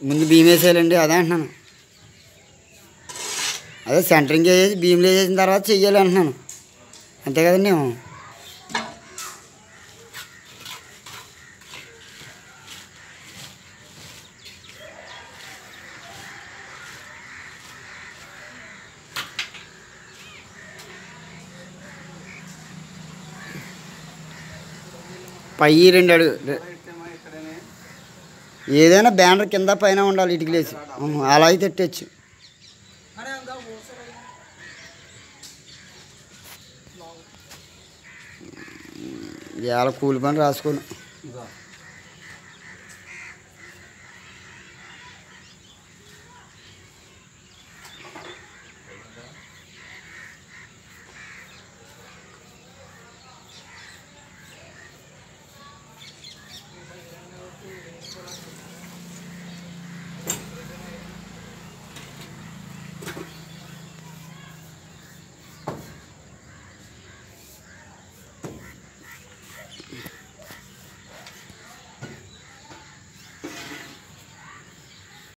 ముందు భీమ్ వేసేయాలండి అదే అంటున్నాను అదే సెంటరింగ్ వేసేసి భీమ్లు వేసేసిన తర్వాత చెయ్యాలి అంటున్నాను అంతే కదండి పై రెండు అడుగు ఏదైనా బ్యానర్ కింద పైన ఉండాలి ఇటుకలేసి అలా అయితే పెట్టచ్చు ఇవాళ కూలి పని రాసుకోను ఇదో